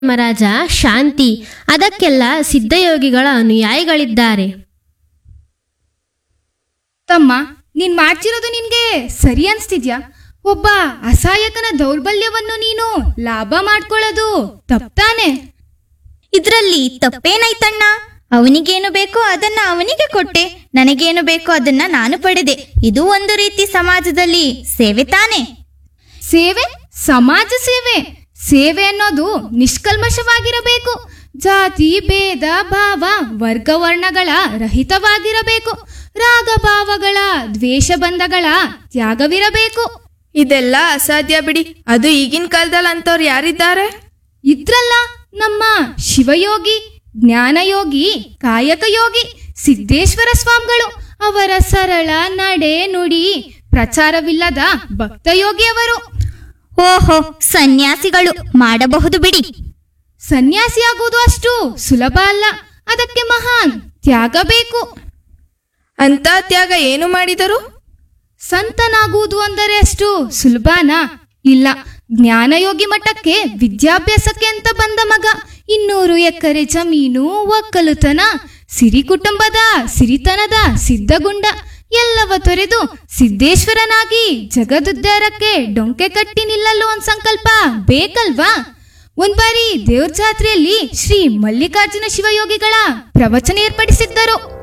ಮಹಾರಾಜ ಶಾಂತಿ ಅದಕ್ಕೆಲ್ಲ ಸಿದ್ಧಯೋಗಿಗಳ ಅನುಯಾಯಿಗಳಿದ್ದಾರೆ ತಮ್ಮ ನೀನ್ ಮಾಡ್ತಿರೋದು ನಿನ್ಗೆ ಸರಿ ಅನ್ಸ್ತಿದ್ಯಾ ಒಬ್ಬ ಅಸಹಾಯಕನ ದೌರ್ಬಲ್ಯವನ್ನು ನೀನು ಲಾಭ ಮಾಡ್ಕೊಳ್ಳೋದು ತಪ್ತಾನೆ ಇದ್ರಲ್ಲಿ ತಪ್ಪೇನಾಯ್ತಣ್ಣ ಅವನಿಗೇನು ಬೇಕೋ ಅದನ್ನ ಅವನಿಗೆ ಕೊಟ್ಟೆ ನನಗೇನು ಬೇಕೋ ಅದನ್ನ ನಾನು ಪಡೆದೆ ಇದು ಒಂದು ರೀತಿ ಸಮಾಜದಲ್ಲಿ ಸೇವೆ ತಾನೆ ಸೇವೆ ಸಮಾಜ ಸೇವೆ ಸೇವೆ ಅನ್ನೋದು ನಿಷ್ಕಲ್ಮಶವಾಗಿರಬೇಕು ಜಾತಿ ಭೇದ ಭಾವ ವರ್ಗ ವರ್ಣಗಳ ರಹಿತವಾಗಿರಬೇಕು ರಾಗ ಭಾವಗಳ ದ್ವೇಷ ಬಂಧಗಳ ತ್ಯಾಗವಿರಬೇಕು ಇದೆಲ್ಲ ಅಸಾಧ್ಯ ಬಿಡಿ ಅದು ಈಗಿನ ಕಾಲದಲ್ಲಿ ಅಂತವ್ರು ಯಾರಿದ್ದಾರೆ ಇದ್ರಲ್ಲ ನಮ್ಮ ಶಿವಯೋಗಿ ಜ್ಞಾನಯೋಗಿ ಕಾಯಕ ಯೋಗಿ ಸಿದ್ದೇಶ್ವರ ಸ್ವಾಮಿಗಳು ಅವರ ಸರಳ ನಡೆ ನುಡಿ ಪ್ರಚಾರವಿಲ್ಲದ ಭಕ್ತಯೋಗಿಯವರು ಓಹೋ ಸನ್ಯಾಸಿಗಳು ಮಾಡಬಹುದು ಬಿಡಿ ಸನ್ಯಾಸಿಯಾಗುವುದು ಅಷ್ಟು ಸುಲಭ ಅಲ್ಲ ಅದಕ್ಕೆ ಮಹಾನ್ ತ್ಯಾಗ ಬೇಕು ಅಂತ ತ್ಯಾಗ ಏನು ಮಾಡಿದರು ಸಂತನಾಗುವುದು ಅಂದರೆ ಅಷ್ಟು ಸುಲಭನಾ ಇಲ್ಲ ಜ್ಞಾನಯೋಗಿ ಮಠಕ್ಕೆ ವಿದ್ಯಾಭ್ಯಾಸಕ್ಕೆ ಅಂತ ಬಂದ ಮಗ ಇನ್ನೂರು ಎಕರೆ ಜಮೀನು ಒಕ್ಕಲುತನ ಸಿರಿ ಕುಟುಂಬದ ಸಿರಿತನದ ಸಿದ್ಧಗುಂಡ ಎಲ್ಲವ ತೊರೆದು ಸಿದ್ದೇಶ್ವರನಾಗಿ ಜಗದುದ್ಧಾರಕ್ಕೆ ಡೊಂಕೆ ಕಟ್ಟಿ ನಿಲ್ಲಲು ಒಂದ್ ಸಂಕಲ್ಪ ಬೇಕಲ್ವಾ ಒಂದ್ ಬಾರಿ ದೇವ್ರ ಜಾತ್ರೆಯಲ್ಲಿ ಶ್ರೀ ಮಲ್ಲಿಕಾರ್ಜುನ ಶಿವಯೋಗಿಗಳ ಪ್ರವಚನ ಏರ್ಪಡಿಸಿದ್ದರು